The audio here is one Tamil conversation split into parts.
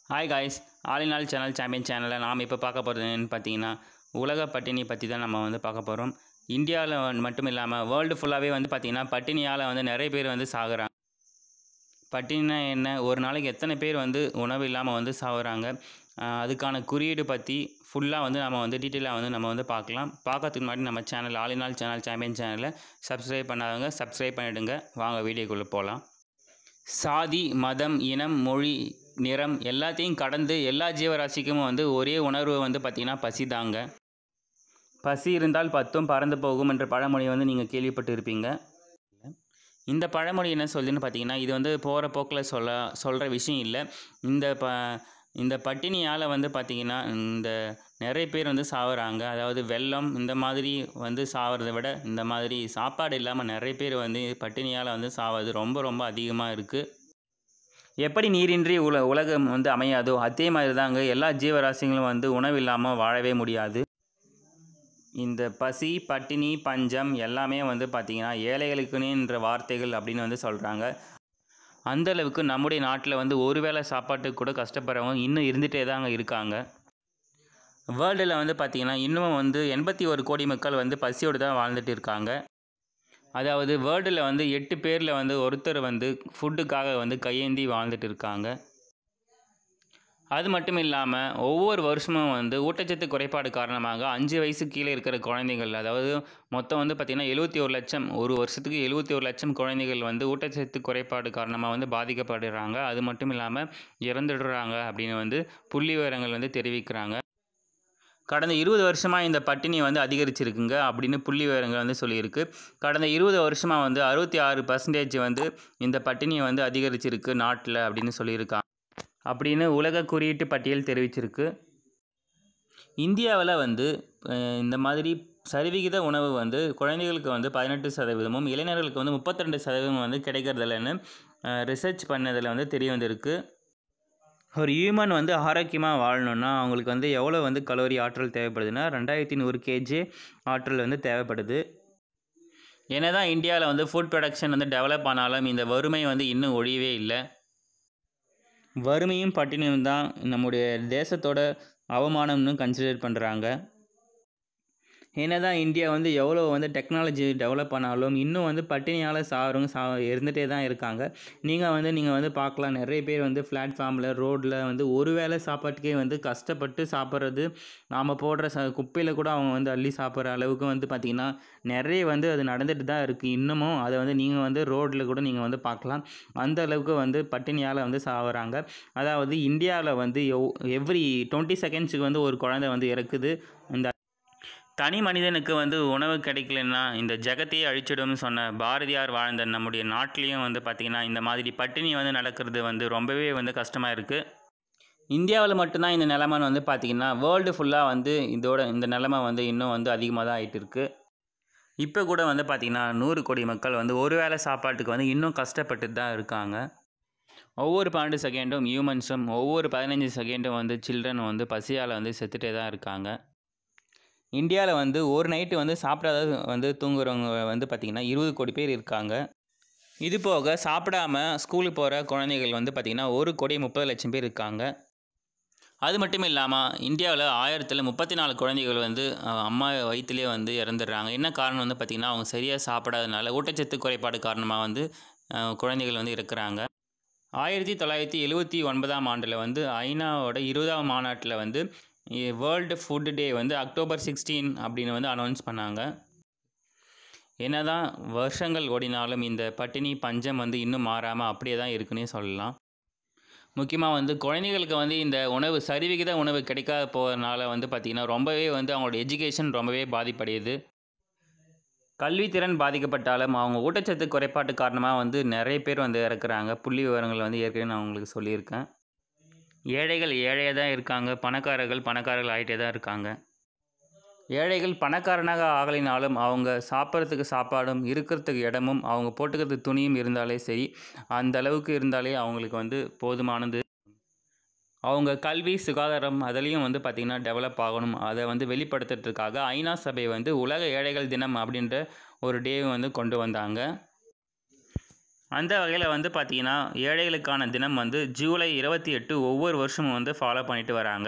hi guys all in all channel champion சேனலில் நாம் இப்போ பார்க்க போகிறது என்னன்னு பார்த்தீங்கன்னா உலக பட்டினி பற்றி தான் நம்ம வந்து பார்க்க போகிறோம் இந்தியாவில் மட்டும் இல்லாமல் வேர்ல்டு ஃபுல்லாகவே வந்து பார்த்திங்கன்னா பட்டினியால் வந்து நிறைய பேர் வந்து சாகுறாங்க பட்டினினா என்ன ஒரு நாளைக்கு எத்தனை பேர் வந்து உணவு இல்லாமல் வந்து சாகுறாங்க ஆஹ் அதுக்கான குறியீடு பற்றி ஃபுல்லாக வந்து நம்ம வந்து டீட்டெயிலாக வந்து நம்ம வந்து பார்க்கலாம் பார்க்கறதுக்கு முன்னாடி நம்ம சேனல் ஆலிநாள் சேனல் சாம்பியன் சேனலை சப்ஸ்கிரைப் பண்ணாதவங்க சப்ஸ்கிரைப் பண்ணிவிடுங்க வாங்க வீடியோக்குள்ளே போகலாம் சாதி மதம் இனம் மொழி நிறம் எல்லாத்தையும் கடந்து எல்லா ஜீவராசிக்கும் வந்து ஒரே உணர்வு வந்து பார்த்திங்கன்னா பசி தாங்க பசி இருந்தால் பத்தும் பறந்து போகும் என்ற பழமொழி வந்து நீங்கள் கேள்விப்பட்டு இருப்பீங்க இந்த பழமொழி என்ன சொல்லுதுன்னு பார்த்தீங்கன்னா இது வந்து போகிற போக்கில் சொல்ல சொல்கிற விஷயம் இல்லை இந்த ப இந்த பட்டினியால் வந்து பார்த்திங்கன்னா இந்த நிறைய பேர் வந்து சாகுறாங்க அதாவது வெள்ளம் இந்த மாதிரி வந்து சாவறதை விட இந்த மாதிரி சாப்பாடு இல்லாமல் நிறைய பேர் வந்து பட்டினியால் வந்து சாவது ரொம்ப ரொம்ப அதிகமாக இருக்குது எப்படி நீரின்றி உல உலகம் வந்து அமையாதோ அதே மாதிரி தாங்க எல்லா ஜீவராசிகளும் வந்து உணவு இல்லாமல் வாழவே முடியாது இந்த பசி பட்டினி பஞ்சம் எல்லாமே வந்து பார்த்திங்கன்னா ஏழைகளுக்குன்ற வார்த்தைகள் அப்படின்னு வந்து சொல்கிறாங்க அந்த அளவுக்கு நம்முடைய நாட்டில் வந்து ஒருவேளை சாப்பாட்டுக்கு கூட கஷ்டப்படுறவங்க இன்னும் இருந்துகிட்டே தாங்க இருக்காங்க வேர்ல்டில் வந்து பார்த்திங்கன்னா இன்னும் வந்து எண்பத்தி ஒரு கோடி மக்கள் வந்து பசியோடு தான் வாழ்ந்துட்டு இருக்காங்க அதாவது வேர்ல்டில் வந்து எட்டு பேரில் வந்து ஒருத்தர் வந்து ஃபுட்டுக்காக வந்து கையேந்தி வாழ்ந்துட்டு இருக்காங்க அது மட்டும் இல்லாமல் ஒவ்வொரு வருஷமும் வந்து ஊட்டச்சத்து குறைபாடு காரணமாக அஞ்சு வயசு கீழே இருக்கிற குழந்தைகள் அதாவது மொத்தம் வந்து பார்த்திங்கன்னா எழுபத்தி ஒரு லட்சம் ஒரு வருஷத்துக்கு எழுபத்தி ஒரு லட்சம் குழந்தைகள் வந்து ஊட்டச்சத்து குறைபாடு காரணமாக வந்து பாதிக்கப்படுறாங்க அது மட்டும் இல்லாமல் இறந்துடுறாங்க அப்படின்னு வந்து புள்ளி விவரங்கள் வந்து தெரிவிக்கிறாங்க கடந்த இருபது வருஷமாக இந்த பட்டினி வந்து அதிகரிச்சிருக்குங்க அப்படின்னு புள்ளி விவரங்கள் வந்து சொல்லியிருக்கு கடந்த இருபது வருஷமாக வந்து அறுபத்தி ஆறு பர்சன்டேஜ் வந்து இந்த பட்டினியை வந்து அதிகரிச்சிருக்கு நாட்டில் அப்படின்னு சொல்லியிருக்காங்க அப்படின்னு உலக குறியீட்டு பட்டியல் தெரிவிச்சிருக்கு இந்தியாவில் வந்து அஹ், இந்த மாதிரி சரிவிகித உணவு வந்து குழந்தைகளுக்கு வந்து பதினெட்டு சதவீதமும் இளைஞர்களுக்கு வந்து முப்பத்தி ரெண்டு சதவீதம் வந்து கிடைக்கிறதில்லன்னு ரிசர்ச் பண்ணதில் வந்து தெரிய வந்திருக்கு ஒரு ஹியூமன் வந்து ஆரோக்கியமாக வாழணும்னா அவங்களுக்கு வந்து எவ்வளோ வந்து கலோரி ஆற்றல் தேவைப்படுதுன்னா ரெண்டாயிரத்தி நூறு கேஜி ஆற்றல் வந்து தேவைப்படுது என்னதான் இந்தியாவில் வந்து ஃபுட் ப்ரொடக்ஷன் வந்து டெவலப் ஆனாலும் இந்த வறுமை வந்து இன்னும் ஒழியவே இல்லை வறுமையும் பட்டினியும் தான் நம்முடைய தேசத்தோட அவமானம்னு கன்சிடர் பண்ணுறாங்க என்னதான் இந்தியா வந்து எவ்வளோ வந்து டெக்னாலஜி டெவலப் ஆனாலும் இன்னும் வந்து பட்டினியால் சாகிறவங்க சா இருந்துகிட்டே தான் இருக்காங்க நீங்கள் வந்து நீங்கள் வந்து பார்க்கலாம் நிறைய பேர் வந்து பிளாட்ஃபார்மில் ரோட்டில் வந்து ஒரு வேளை சாப்பாட்டுக்கே வந்து கஷ்டப்பட்டு சாப்பிட்றது நாம் போடுற ச குப்பையில் கூட அவங்க வந்து அள்ளி சாப்பிட்ற அளவுக்கு வந்து பார்த்திங்கன்னா நிறைய வந்து அது நடந்துட்டு தான் இருக்குது இன்னமும் அதை வந்து நீங்கள் வந்து ரோட்டில் கூட நீங்கள் வந்து பார்க்கலாம் அந்த அளவுக்கு வந்து பட்டினியால் வந்து சாகுறாங்க அதாவது இந்தியாவில் வந்து எவ் எவ்ரி டுவெண்ட்டி செகண்ட்ஸுக்கு வந்து ஒரு குழந்தை வந்து இறக்குது இந்த தனி மனிதனுக்கு வந்து உணவு கிடைக்கலன்னா இந்த ஜெகத்தையே அழிச்சிடும்னு சொன்ன பாரதியார் வாழ்ந்த நம்முடைய நாட்டிலையும் வந்து பார்த்திங்கன்னா இந்த மாதிரி பட்டினி வந்து நடக்கிறது வந்து ரொம்பவே வந்து கஷ்டமாக இருக்குது இந்தியாவில் மட்டும்தான் இந்த நிலமைன்னு வந்து பார்த்திங்கன்னா வேர்ல்டு ஃபுல்லாக வந்து இதோட இந்த நிலமை வந்து இன்னும் வந்து அதிகமாக தான் ஆகிட்டு இருக்குது இப்போ கூட வந்து பார்த்திங்கன்னா நூறு கோடி மக்கள் வந்து ஒரு வேளை சாப்பாட்டுக்கு வந்து இன்னும் கஷ்டப்பட்டு தான் இருக்காங்க ஒவ்வொரு பன்னெண்டு செகண்டும் ஹியூமன்ஸும் ஒவ்வொரு பதினஞ்சு செகண்டும் வந்து சில்ட்ரன் வந்து பசியால் வந்து செத்துட்டே தான் இருக்காங்க இந்தியாவில் வந்து ஒரு நைட்டு வந்து சாப்பிடாத வந்து தூங்குறவங்க வந்து பார்த்திங்கன்னா இருபது கோடி பேர் இருக்காங்க இது போக சாப்பிடாம ஸ்கூலுக்கு போகிற குழந்தைகள் வந்து பார்த்திங்கன்னா ஒரு கோடி முப்பது லட்சம் பேர் இருக்காங்க அது மட்டும் இல்லாமல் இந்தியாவில் ஆயிரத்தில் முப்பத்தி நாலு குழந்தைகள் வந்து அஹ், அம்மா வயிற்றுலேயே வந்து இறந்துடுறாங்க என்ன காரணம் வந்து பார்த்திங்கன்னா அவங்க சரியாக சாப்பிடாதனால ஊட்டச்சத்து குறைபாடு காரணமாக வந்து அஹ், குழந்தைகள் வந்து இருக்கிறாங்க ஆயிரத்தி தொள்ளாயிரத்தி எழுவத்தி ஒன்பதாம் ஆண்டில் வந்து ஐநாவோட இருபதாம் மாநாட்டில் வந்து வேர்ல்டு ஃபுட் டே வந்து அக்டோபர் சிக்ஸ்டீன் அப்படின்னு வந்து அனௌன்ஸ் பண்ணாங்க என்னதான் வருஷங்கள் ஓடினாலும் இந்த பட்டினி பஞ்சம் வந்து இன்னும் மாறாமல் அப்படியே தான் இருக்குன்னே சொல்லலாம் முக்கியமாக வந்து குழந்தைகளுக்கு வந்து இந்த உணவு சரிவிகித உணவு கிடைக்காத போகிறதுனால வந்து பார்த்திங்கன்னா ரொம்பவே வந்து அவங்களோட எஜுகேஷன் ரொம்பவே பாதிப்படையுது கல்வித்திறன் பாதிக்கப்பட்டாலும் அவங்க ஊட்டச்சத்து குறைபாட்டு காரணமாக வந்து நிறைய பேர் வந்து இறக்குறாங்க புள்ளி விவரங்கள் வந்து ஏற்கனவே நான் உங்களுக்கு சொல்லியிருக்கேன் ஏழைகள் ஏழையாக தான் இருக்காங்க பணக்காரர்கள் பணக்காரர்கள் ஆகிட்டே தான் இருக்காங்க ஏழைகள் பணக்காரனாக ஆகலினாலும் அவங்க சாப்பிட்றதுக்கு சாப்பாடும் இருக்கிறதுக்கு இடமும் அவங்க போட்டுக்கிறதுக்கு துணியும் இருந்தாலே சரி அந்த அளவுக்கு இருந்தாலே அவங்களுக்கு வந்து போதுமானது அவங்க கல்வி சுகாதாரம் அதுலேயும் வந்து பார்த்திங்கன்னா டெவலப் ஆகணும் அதை வந்து வெளிப்படுத்துறதுக்காக ஐநா சபை வந்து உலக ஏழைகள் தினம் அப்படின்ற ஒரு டே வந்து கொண்டு வந்தாங்க அந்த வகையில் வந்து பார்த்திங்கன்னா ஏழைகளுக்கான தினம் வந்து ஜூலை இருபத்தி எட்டு ஒவ்வொரு வருஷமும் வந்து ஃபாலோ பண்ணிட்டு வராங்க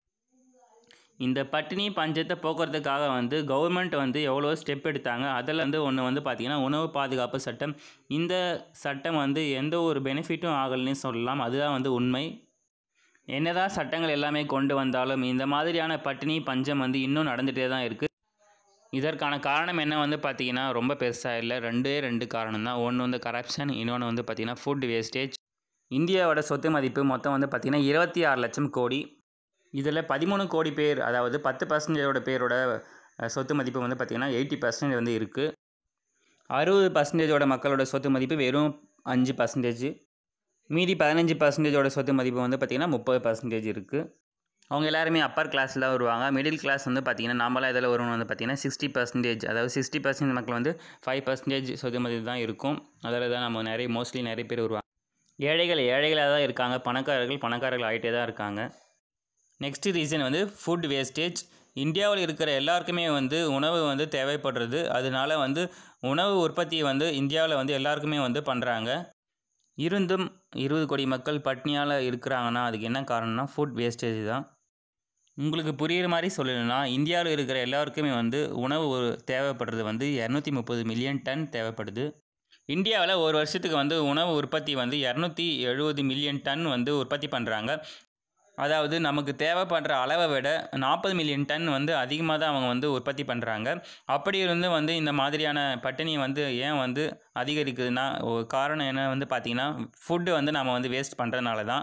இந்த பட்டினி பஞ்சத்தை போக்குறதுக்காக வந்து கவர்மெண்ட் வந்து எவ்வளோ ஸ்டெப் எடுத்தாங்க அதில் வந்து ஒன்று வந்து பார்த்திங்கன்னா உணவு பாதுகாப்பு சட்டம் இந்த சட்டம் வந்து எந்த ஒரு பெனிஃபிட்டும் ஆகலைன்னு சொல்லலாம் அதுதான் வந்து உண்மை என்னதான் சட்டங்கள் எல்லாமே கொண்டு வந்தாலும் இந்த மாதிரியான பட்டினி பஞ்சம் வந்து இன்னும் நடந்துகிட்டே தான் இருக்குது இதற்கான காரணம் என்ன வந்து பார்த்திங்கன்னா ரொம்ப பெருசாக இல்லை ரெண்டே ரெண்டு காரணம் தான் ஒன்று வந்து கரப்ஷன் இன்னொன்று வந்து பார்த்திங்கன்னா ஃபுட் வேஸ்டேஜ் இந்தியாவோட சொத்து மதிப்பு மொத்தம் வந்து பார்த்திங்கன்னா இருபத்தி ஆறு லட்சம் கோடி இதில் பதிமூணு கோடி பேர் அதாவது பத்து பர்சன்டேஜோட பேரோட அஹ், சொத்து மதிப்பு வந்து பார்த்திங்கன்னா எயிட்டி பர்சன்டேஜ் வந்து இருக்குது அறுபது பர்சன்டேஜோட மக்களோட சொத்து மதிப்பு வெறும் அஞ்சு பர்சன்டேஜ் மீதி பதினஞ்சு பர்சன்டேஜோட சொத்து மதிப்பு வந்து பார்த்திங்கன்னா முப்பது பர்சன்டேஜ் இருக்குது அவங்க எல்லாருமே அப்பர் கிளாஸில் வருவாங்க மிடில் கிளாஸ் வந்து பார்த்திங்கன்னா நம்மளாம் இதில் வருவோம் வந்து பார்த்திங்கன்னா சிக்ஸ்டி பர்சன்டேஜ் அதாவது சிக்ஸ்டி பர்சன்டேஜ் மக்கள் வந்து ஃபைவ் பர்சன்டேஜ் சொத்து மதிப்பு தான் இருக்கும் அதில் தான் நம்ம நிறைய மோஸ்ட்லி நிறைய பேர் வருவாங்க ஏழைகள் ஏழைகளாக தான் இருக்காங்க பணக்காரர்கள் பணக்காரர்கள் ஆகிட்டே தான் இருக்காங்க நெக்ஸ்ட் ரீசன் வந்து ஃபுட் வேஸ்டேஜ் இந்தியாவில் இருக்கிற எல்லாருக்குமே வந்து உணவு வந்து தேவைப்படுறது அதனால வந்து உணவு உற்பத்தி வந்து இந்தியாவில் வந்து எல்லாருக்குமே வந்து பண்ணுறாங்க இருந்தும் இருபது கோடி மக்கள் பட்னியால் இருக்கிறாங்கன்னா அதுக்கு என்ன காரணம்னா ஃபுட் வேஸ்டேஜ் தான் உங்களுக்கு புரிகிற மாதிரி சொல்லணும்னா இந்தியாவில் இருக்கிற எல்லாருக்குமே வந்து உணவு ஒரு தேவைப்படுறது வந்து இரநூத்தி முப்பது மில்லியன் டன் தேவைப்படுது இந்தியாவில் ஒரு வருஷத்துக்கு வந்து உணவு உற்பத்தி வந்து இரநூத்தி எழுபது மில்லியன் டன் வந்து உற்பத்தி பண்ணுறாங்க அதாவது நமக்கு தேவைப்படுற அளவை விட நாற்பது மில்லியன் டன் வந்து அதிகமாக தான் அவங்க வந்து உற்பத்தி பண்ணுறாங்க அப்படி இருந்து வந்து இந்த மாதிரியான பட்டினி வந்து ஏன் வந்து அதிகரிக்குதுன்னா ஒரு காரணம் என்ன வந்து பார்த்திங்கன்னா ஃபுட்டு வந்து நம்ம வந்து வேஸ்ட் பண்ணுறதுனால தான்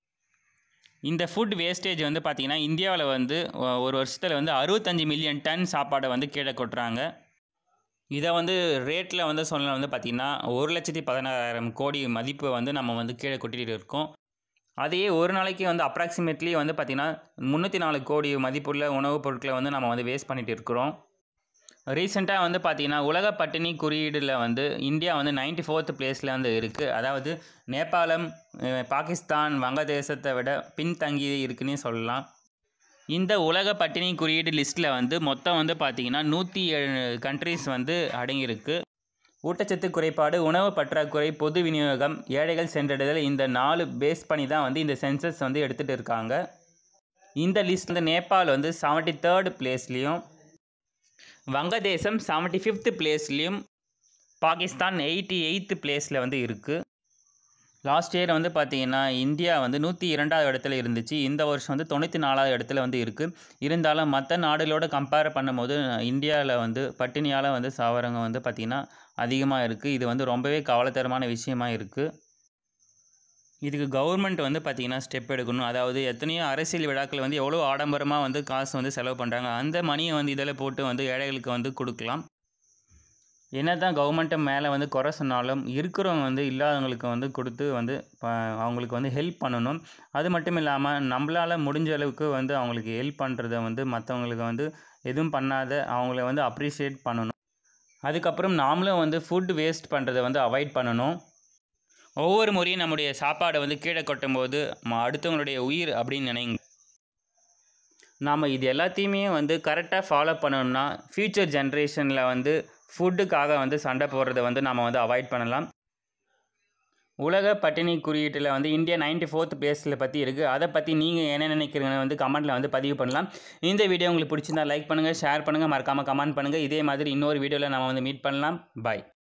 இந்த ஃபுட் வேஸ்டேஜ் வந்து பார்த்திங்கன்னா இந்தியாவில் வந்து ஒ- ஒரு வருஷத்தில் வந்து அறுபத்தஞ்சு மில்லியன் டன் சாப்பாடை வந்து கீழே கொட்டுறாங்க இதை வந்து ரேட்டில் வந்து சொல்லலாம் வந்து பார்த்திங்கன்னா ஒரு லட்சத்தி பதினாறாயிரம் கோடி மதிப்பு வந்து நம்ம வந்து கீழே கொட்டிட்டு இருக்கோம் அதையே ஒரு நாளைக்கு வந்து அப்ராக்சிமேட்லி வந்து பார்த்திங்கன்னா முந்நூற்றி நாலு கோடி மதிப்புள்ள உணவுப் பொருட்களை வந்து நம்ம வந்து வேஸ்ட் பண்ணிட்டு இருக்கிறோம் ரீசெண்டாக வந்து பார்த்திங்கன்னா உலக பட்டினி குறியீடில் வந்து இந்தியா வந்து 94th ஃபோர்த் பிளேஸில் வந்து இருக்குது அதாவது நேபாளம் அஹ், பாகிஸ்தான் வங்கதேசத்தை விட பின்தங்கி இருக்குன்னே சொல்லலாம் இந்த உலக பட்டினி குறியீடு லிஸ்ட்டில் வந்து மொத்தம் வந்து பார்த்திங்கன்னா நூற்றி ஏழு கண்ட்ரிஸ் வந்து அடங்கியிருக்கு ஊட்டச்சத்து குறைபாடு உணவு பற்றாக்குறை பொது விநியோகம் ஏழைகள் சென்றடைதல் இந்த நாலு பேஸ் பண்ணி தான் வந்து இந்த சென்சஸ் வந்து எடுத்துகிட்டு இருக்காங்க இந்த லிஸ்ட் வந்து நேபாள் வந்து செவன்ட்டி தேர்ட் பிளேஸ்லேயும் வங்கதேசம் செவன்ட்டி ஃபிஃப்த் பிளேஸ்லேயும் பாகிஸ்தான் எயிட்டி எயித்து பிளேஸில் வந்து இருக்குது லாஸ்ட் இயர் வந்து பார்த்தீங்கன்னா இந்தியா வந்து நூற்றி இரண்டாவது இடத்துல இருந்துச்சு இந்த வருஷம் வந்து தொண்ணூற்றி நாலாவது இடத்துல வந்து இருக்குது இருந்தாலும் மற்ற நாடுகளோட கம்பேர் பண்ணும்போது இந்தியாவில் வந்து பட்டினியால் வந்து சாவறவங்க வந்து பார்த்திங்கன்னா அதிகமாக இருக்குது இது வந்து ரொம்பவே கவலைத்தரமான விஷயமா இருக்குது இதுக்கு கவர்மெண்ட் வந்து பார்த்திங்கன்னா ஸ்டெப் எடுக்கணும் அதாவது எத்தனையோ அரசியல் விழாக்கள் வந்து எவ்வளோ ஆடம்பரமாக வந்து காசு வந்து செலவு பண்ணுறாங்க அந்த மணியை வந்து இதில் போட்டு வந்து ஏழைகளுக்கு வந்து கொடுக்கலாம் என்ன தான் கவர்மெண்ட்டை மேலே வந்து குறை சொன்னாலும் இருக்கிறவங்க வந்து இல்லாதவங்களுக்கு வந்து கொடுத்து வந்து ப- அவங்களுக்கு வந்து ஹெல்ப் பண்ணணும் அது மட்டும் இல்லாமல் நம்மளால் முடிஞ்ச அளவுக்கு வந்து அவங்களுக்கு ஹெல்ப் பண்ணுறத வந்து மற்றவங்களுக்கு வந்து எதுவும் பண்ணாத அவங்கள வந்து அப்ரிஷியேட் பண்ணணும் அதுக்கப்புறம் நாமளும் வந்து ஃபுட் வேஸ்ட் பண்ணுறதை வந்து அவாய்ட் பண்ணணும் ஒவ்வொரு முறையும் நம்முடைய சாப்பாடை வந்து கீழே கொட்டும்போது ம- அடுத்தவங்களுடைய உயிர் அப்படின்னு நினைங்க நாம் இது எல்லாத்தையுமே வந்து கரெக்டாக ஃபாலோ பண்ணணும்னா ஃப்யூச்சர் ஜென்ரேஷனில் வந்து ஃபுட்டுக்காக வந்து சண்டை போடுறத வந்து நம்ம வந்து அவாய்ட் பண்ணலாம் உலக பட்டினி குறியீட்டில் வந்து இந்தியா 94th ஃபோர்த் பிளேஸில் பற்றி இருக்குது அதை பற்றி நீங்கள் என்ன நினைக்கிறீங்கன்னு வந்து கமெண்ட்டில் வந்து பதிவு பண்ணலாம் இந்த வீடியோ உங்களுக்கு பிடிச்சிருந்தா லைக் பண்ணுங்கள் ஷேர் பண்ணுங்கள் மறக்காமல் கமெண்ட் பண்ணுங்கள் இதே மாதிரி இன்னொரு வீடியோவில் நம்ம வந்து மீட் பண்ணலாம் பாய்